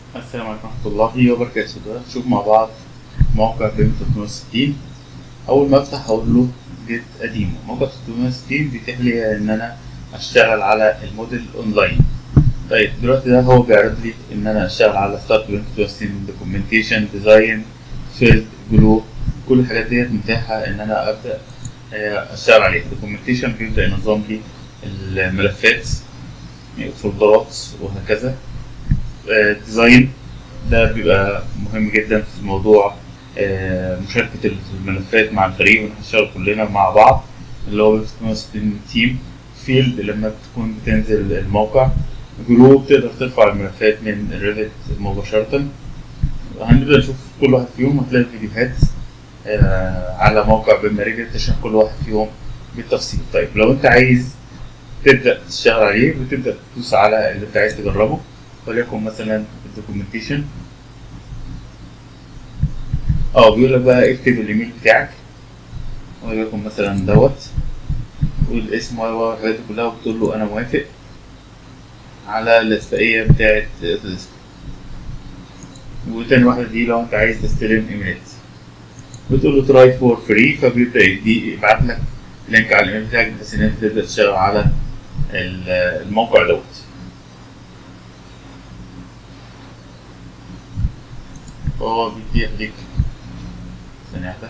السلام عليكم ورحمة الله وبركاته دلوقتي نشوف مع بعض موقع بيم 360 أول ما أفتح أقول له جيت قديم موقع 360 بيتيح لي إن أنا أشتغل على الموديل أونلاين طيب دلوقتي ده هو بيعرض لي إن أنا أشتغل على ستارت بيم 360 دوكيومنتيشن ديزاين فيلد جلو كل الحاجات ديت متاحة إن أنا أبدأ آه، أشتغل عليها دوكيومنتيشن بيبدأ ينظم لي الملفات فولدرات وهكذا ديزاين ده بيبقى مهم جدا في موضوع آه، مشاركة الملفات مع الفريق ونشتغل كلنا مع بعض اللي هو 360 تيم فيلد لما بتكون بتنزل الموقع جروب تقدر ترفع الملفات من الريفت مباشرة هنبدأ نشوف كل واحد فيهم هتلاقي فيديوهات آه، على موقع بمارجة تشرح كل واحد فيهم بالتفصيل طيب لو انت عايز تبدأ تشتغل عليه بتبدأ تدوس على اللي انت عايز تجربه وليكن مثلا الدوكيومنتيشن اه بيقول لك بقى اكتب الايميل بتاعك وليكن مثلا دوت والاسم والحاجات دي كلها وتقول له انا موافق على الاتفاقية بتاعت الاسم وتاني واحدة دي لو انت عايز تستلم ايميلات بتقول له تراي فور فري فبيبدأ يدي يبعت لك لينك على الايميل بتاعك بحيث ان انت تبدأ تشتغل على ال- الموقع دوت فهو بيتيح ليك ثانية واحدة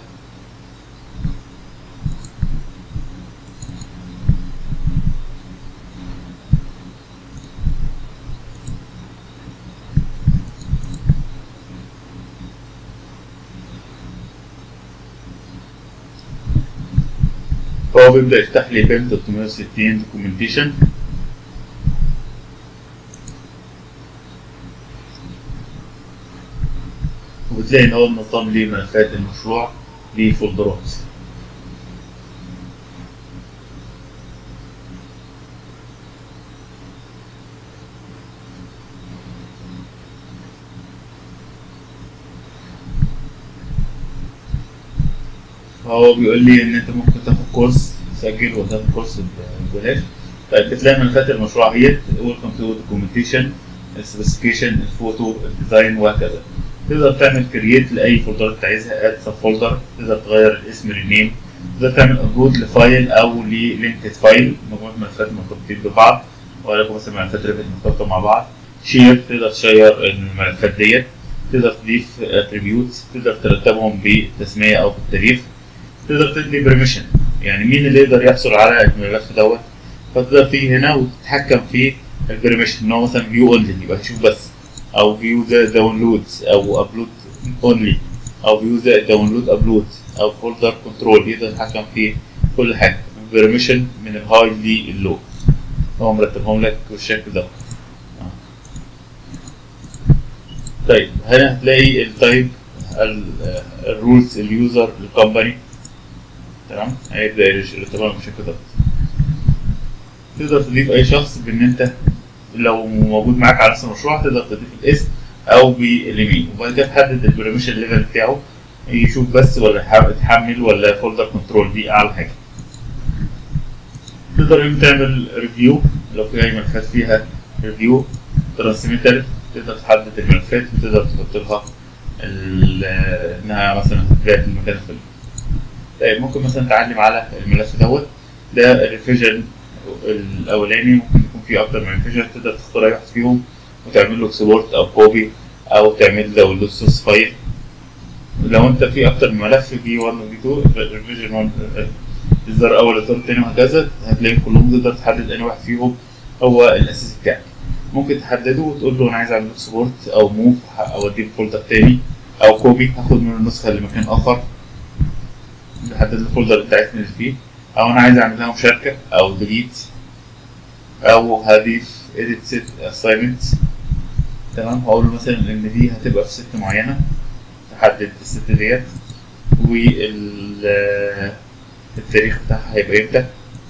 فهو بيبدأ يفتح لي بيم 360 دوكيومنتيشن وبتلاقي ان هو منظم لي ملفات المشروع لفولدرات هو بيقول لي ان انت ممكن تاخد كورس تسجل وتاخد كورس ببلاش طيب بتلاقي ملفات المشروع هي ويلكم تو دوكيومنتيشن السبيسيفيكيشن الفوتو الديزاين وهكذا تقدر تعمل كرييت لاي فولدر انت عايزها اد سب فولدر تقدر تغير الاسم رينيم تقدر تعمل ابلود لفايل او للينكد فايل مجموعه ملفات مرتبطين ببعض ولكن مثلا ملفات ريفت مرتبطه مع بعض شير تقدر تشير الملفات ديت تقدر تضيف اتريبيوتس تقدر ترتبهم بتسميه او بالتاريخ تقدر تدي بريميشن يعني مين اللي يقدر يحصل على الملف دوت فتقدر تيجي هنا وتتحكم في البريميشن ان هو مثلا فيو اونلي يبقى تشوف بس او فيو ذا داونلودز او ابلود اونلي او فيو ذا داونلود ابلود او فولدر كنترول يقدر يتحكم في كل حاجه بريميشن من الهاي لللو هو مرتبهم لك بالشكل ده آه. طيب هنا هتلاقي التايب الرولز اليوزر الكومباني تمام هيبدا يرتبها بالشكل ده تقدر تضيف اي شخص بان انت لو موجود معاك على نفس المشروع تقدر تضيف الاسم او بالايميل وبعد كده تحدد البريميشن ليفل بتاعه يشوف بس ولا يحب- يتحمل ولا فولدر كنترول دي اعلى حاجه تقدر يوم تعمل ريفيو لو في اي ملفات فيها ريفيو ترانسميتر تقدر تحدد الملفات وتقدر تحط لها ال- انها مثلا تتباع في المكان الفلاني طيب ممكن مثلا تعلم على الملف دوت ده الريفيجن الاولاني ممكن يكون فيه اكتر من ريفيجن تقدر تختار اي واحد فيهم وتعمل له اكسبورت او كوبي او تعمل داونلود سورس فايل لو انت في اكتر من ملف في 1 و في 2 ريفيجن 1 اصدار اول اصدار تاني وهكذا هتلاقي كلهم تقدر تحدد انهي واحد فيهم هو الاساسي بتاعك ممكن تحدده وتقول له انا عايز اعمل اكسبورت او موف اوديه فولدر تاني او كوبي هاخد منه النسخه لمكان اخر بحدد الفولدر اللي انت عايز تنزل فيه او انا عايز اعمل لها مشاركه او ديليت او هضيف edit set assignment تمام هقول له مثلا ان دي هتبقى في ست معينه تحدد الست ديت وال التاريخ بتاعها هيبقى امتى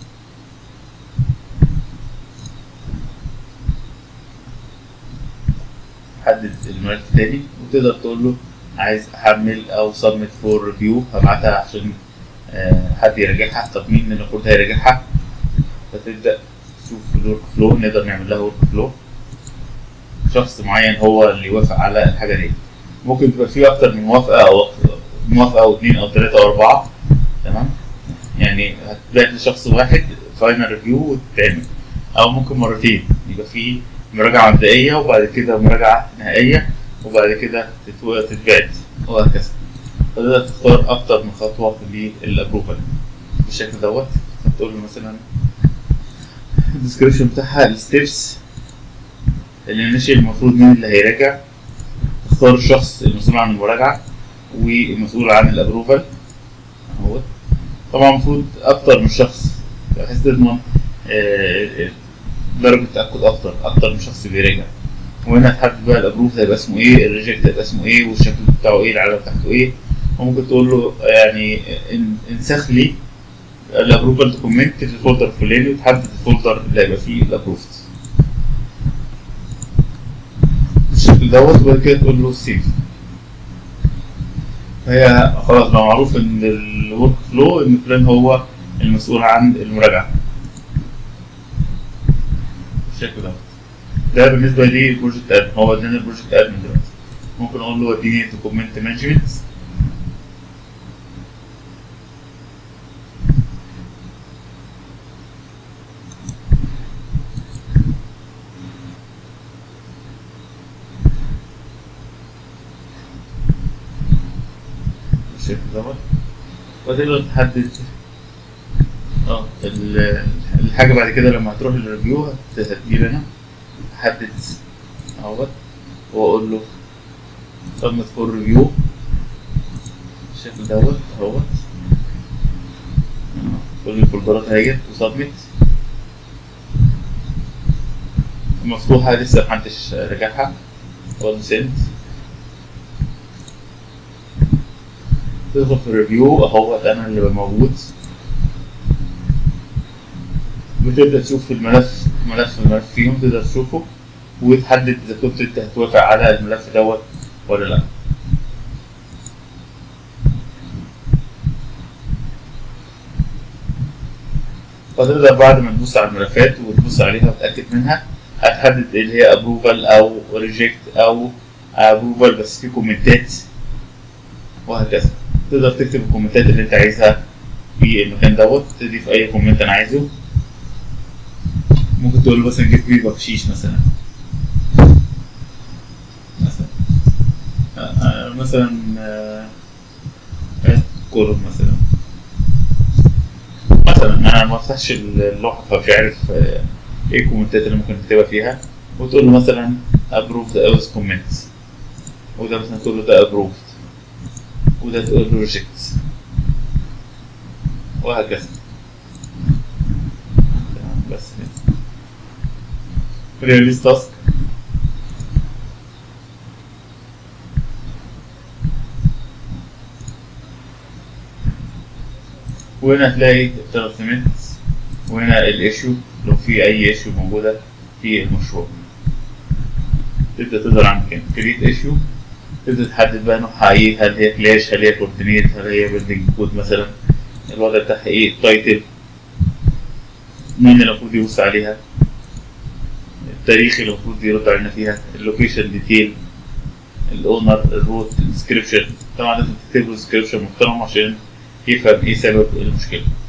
حدد الملف تاني وتقدر تقول له عايز احمل او سبميت فور ريفيو هبعتها عشان آه، حد يراجعها طب مين من المفروض هيراجعها فتبدا تشوف الورك فلو نقدر نعمل لها ورك فلو شخص معين هو اللي يوافق على الحاجه دي ممكن تبقى في اكتر من موافقه او موافقه او اتنين او تلاته او اربعه تمام يعني هتبعت لشخص واحد فاينل ريفيو وتتعمل او ممكن مرتين يبقى في مراجعه مبدئيه وبعد كده مراجعه نهائيه وبعد كده تتو- تتبعت وهكذا فتقدر تختار اكتر من خطوه للابروفال بالشكل دوت هتقول له مثلا الديسكريبشن بتاعها الستبس اللي نشئ المفروض مين اللي هيراجع تختار الشخص المسؤول عن المراجعة والمسؤول عن الابروفال اهوت طبعا المفروض اكتر من شخص بحيث تضمن آه، آه، درجة تأكد أكتر أكتر من شخص بيراجع وهنا تحدد بقى الأبروف هيبقى اسمه إيه الريجكت هيبقى اسمه إيه والشكل بتاعه إيه العلامة بتاعته إيه وممكن تقول له يعني إن- انسخ لي الابروفال دوكيمنت في الفولدر الفلاني وتحدد الفولدر اللي هيبقى فيه الابروفد بالشكل دوت وبعد كده تقول له سيف هي خلاص بقى معروف ان الورك فلو ان فلان هو المسؤول عن المراجعه بالشكل دوت ده بالنسبه لي البروجكت ادمن هو اداني البروجكت ادمن دلوقتي ممكن اقول له اديني دوكيمنت مانجمنت بالشكل دوت وتقدر تحدد اه ال- الحاجة بعد كده لما هتروح للريفيو هت- هتجيب هنا احدد اهوت واقول له سبمت فور ريفيو بالشكل دوت اهوت كل الفولدرات اهيت وسبمت مفتوحة لسه محدش راجعها اقول سنت تدخل في الريفيو اهوت انا اللي بقى موجود بتبدا تشوف الملف ملف ملف فيهم تقدر تشوفه وتحدد اذا كنت انت هتوافق على الملف دوت ولا لا فتقدر بعد ما تبص على الملفات وتبص عليها وتتاكد منها هتحدد اللي هي ابروفال او ريجكت او ابروفال بس في كومنتات وهكذا تقدر تكتب الكومنتات اللي انت عايزها في المكان دوت تضيف اي كومنت انا عايزه ممكن تقول له مثلا جيب لي بخشيش مثلا مثلا آه، آه، مثلا آه، آه، كولوم مثلا مثلا انا ما افتحش اللوحه فمش عارف آه، ايه الكومنتات اللي ممكن تكتبها فيها وتقول له مثلا ابروف ذا اوز كومنتس وده مثلا تقول له ده ابروفد وده تقول له ريجكت وهكذا تمام، بس كده ريليز تاسك وهنا هتلاقي الترتيبات وهنا الايشو لو في اي ايشو موجوده في المشروع تبدا تقدر عن كام كريت ايشو تبدا تحدد بقى نوعها ايه هل هي كلاش هل هي كوردينيت هل هي بيلدينج كود مثلا الوضع بتاعها ايه التايتل مين اللي المفروض يبص عليها التاريخ اللي المفروض يرد علينا فيها اللوكيشن ديتيل الاونر الروت الديسكريبشن طبعا لازم تكتب له ديسكريبشن محترم عشان يفهم ايه سبب المشكله